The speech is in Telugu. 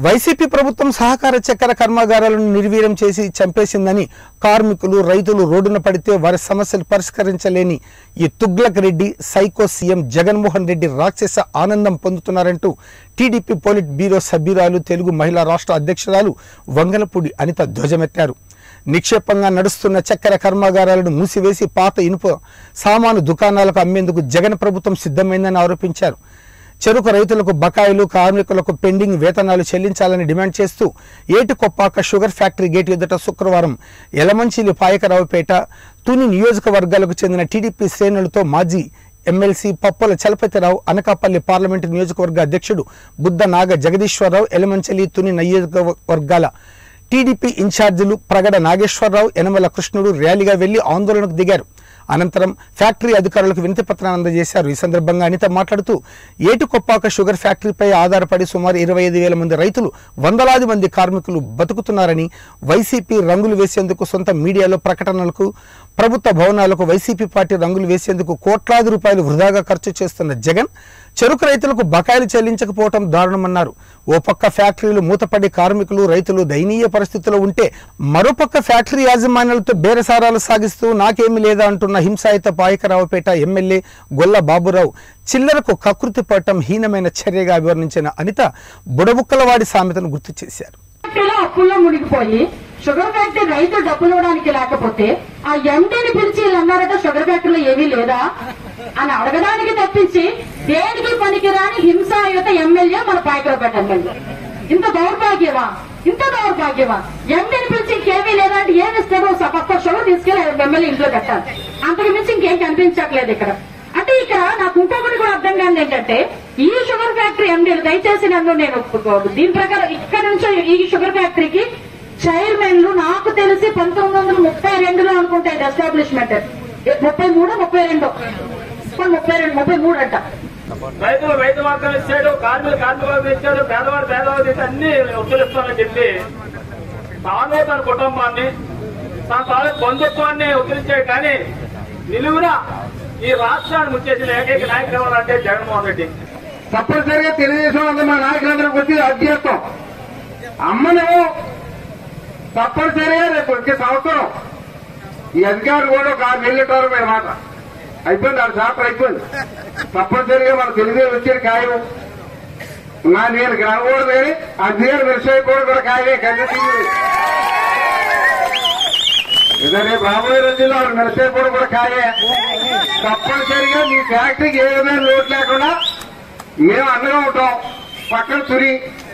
వైసీపీ ప్రభుత్వం సహకార చక్కెర కర్మాగారాలను నిర్వీర్యం చేసి చంపేసిందని కార్మికులు రైతులు రోడ్డున పడితే వారి సమస్యలు పరిష్కరించలేని ఈ తుగ్లక్ రెడ్డి సైకో సీఎం జగన్మోహన్ రెడ్డి రాక్షస ఆనందం పొందుతున్నారంటూ టీడీపీ పోలిట్ బ్యూరో సభ్యురాలు తెలుగు మహిళా రాష్ట్ర అధ్యక్షురాలు వంగలపూడి అనిత ధ్వజమెత్తారు నిక్షేపంగా నడుస్తున్న చక్కెర కర్మాగారాలను మూసివేసి పాత ఇనుప సామాను దుకాణాలకు అమ్మేందుకు జగన్ ప్రభుత్వం సిద్ధమైందని ఆరోపించారు చెరుకు రైతులకు బకాయిలు కార్మికులకు పెండింగ్ వేతనాలు చెల్లించాలని డిమాండ్ చేస్తూ ఏటికొప్పాక షుగర్ ఫ్యాక్టరీ గేట్ ఎదుట శుక్రవారం యలమంచిలి పాయకరావుపేట తుని నియోజకవర్గాలకు చెందిన టీడీపీ శ్రేణులతో మాజీ ఎమ్మెల్సీ పప్పుల చలపతిరావు అనకాపల్లి పార్లమెంటు నియోజకవర్గ అధ్యక్షుడు బుద్ధ నాగ జగదీశ్వరరావు ఎలమంచలి తుని నియోజకవర్గాల టీడీపీ ఇన్ఛార్జీలు ప్రగడ నాగేశ్వరరావు యనమల కృష్ణుడు ర్యాలీగా వెళ్లి ఆందోళనకు దిగారు అనంతరం ఫ్యాక్టరీ అధికారులకు వినతి పత్రాన్ని అందజేశారు ఈ సందర్భంగా అనిత మాట్లాడుతూ ఏటుకొప్పాక షుగర్ ఫ్యాక్టరీపై ఆధారపడి సుమారు ఇరవై ఐదు వేల మంది రైతులు వందలాది మంది కార్మికులు బతుకుతున్నారని వైసీపీ రంగులు వేసేందుకు సొంత మీడియాలో ప్రకటనలకు ప్రభుత్వ భవనాలకు వైసీపీ పార్టీ రంగులు వేసేందుకు కోట్లాది రూపాయలు వృధాగా ఖర్చు చేస్తున్న జగన్ చెరుకు రైతులకు బకాయిలు చెల్లించకపోవటం దారుణమన్నారు ఓ పక్క ఫ్యాక్టరీలు మూతపడి కార్మికులు రైతులు దయనీయ పరిస్థితిలో ఉంటే మరోపక్క ఫ్యాక్టరీ యాజమాన్యాలతో బేరసారాలు సాగిస్తూ నాకేమీ లేదా అంటున్న హింసాయుత పాయకరావుపేట ఎమ్మెల్యే గొల్ల బాబురావు చిల్లరకు కకృతి పడటం హీనమైన చర్యగా అభివర్ణించిన అనిత బుడబుక్కలవాడి సామెతను గుర్తు చేశారు ఫ్యాక్టరీలో అప్పుల్లో మునిగిపోయి షుగర్ ఫ్యాక్టరీ రైతులు డబ్బులు ఇవ్వడానికి లేకపోతే ఆ ఎండీని పిలిచి వీళ్ళు అన్నారట షుగర్ ఫ్యాక్టరీలో ఏమీ లేదా అని అడగడానికి తప్పించి దేనికి పనికిరాని హింసాయుత ఎమ్మెల్యే మన పాయకరపేట ఎమ్మెల్యే ఇంత దౌర్భాగ్యమా ఇంత దౌర్భాగ్యమా ఎండీని పిలిచి ఇంకేమీ లేదా అంటే ఏమి ఇస్తాడో పక్క షుగర్ తీసుకెళ్లి ఎమ్మెల్యే ఇంట్లో పెట్టాలి అంతకు మించి ఇంకేం కనిపించట్లేదు ఇక్కడ అంటే ఇక్కడ నాకు ఇంకొకటి కూడా అర్థం కాదు ఏంటంటే ఈ షుగర్ ఫ్యాక్టరీ ఎండీలు దయచేసి నన్ను నేను ఒప్పుకోదు దీని ప్రకారం ఇక్కడ నుంచి ఈ షుగర్ ఫ్యాక్టరీకి చైర్మన్లు నాకు తెలిసి పంతొమ్మిది వందల ముప్పై రెండులో అనుకుంటా ఇది ఎస్టాబ్లిష్మెంట్ ముప్పై మూడు ముప్పై రెండు ముప్పై రెండు ముప్పై మూడు అంట రైతులు రైతు వర్గం ఇచ్చాడు కార్మికులు కార్మికులు ఇచ్చాడు పేదవాడు పేదవాడు ఇచ్చి అన్ని ఉత్తరిస్తానని చెప్పి తాను తన కుటుంబాన్ని తన తాలూకు బంధుత్వాన్ని ఉత్తరించాడు కానీ నిలువున ఈ రాష్ట్రాన్ని ముచ్చేసిన ఏకైక నాయకుడు ఎవరంటే జగన్మోహన్ రెడ్డి తప్పనిసరిగా తెలుగుదేశం అంతా మా నాయకులందరికి వచ్చి అధ్యక్షం అమ్మను తప్పనిసరిగా రేపు వచ్చే సంవత్సరం ఈ అధికారులు కూడా ఒక ఆరు నెలల టర్మ్ మీద మాట అయిపోయింది ఆరు శాతం అయిపోయింది తప్పనిసరిగా మన తెలుగుదేశం వచ్చేది ఖాయం నా నేను రాకూడదు కానీ అధికారులు మిలిసిపోవడం కూడా ఖాయమే కన్ను తీయదు ఇదే రేపు రాబోయే రోజుల్లో ఆవిడ మిలిసిపోవడం కూడా ఖాయే తప్పనిసరిగా మీ ఫ్యాక్టరీకి ఏ విధమైన లోటు లేకుండా మేము అండగా ఉంటాం పక్కన తురి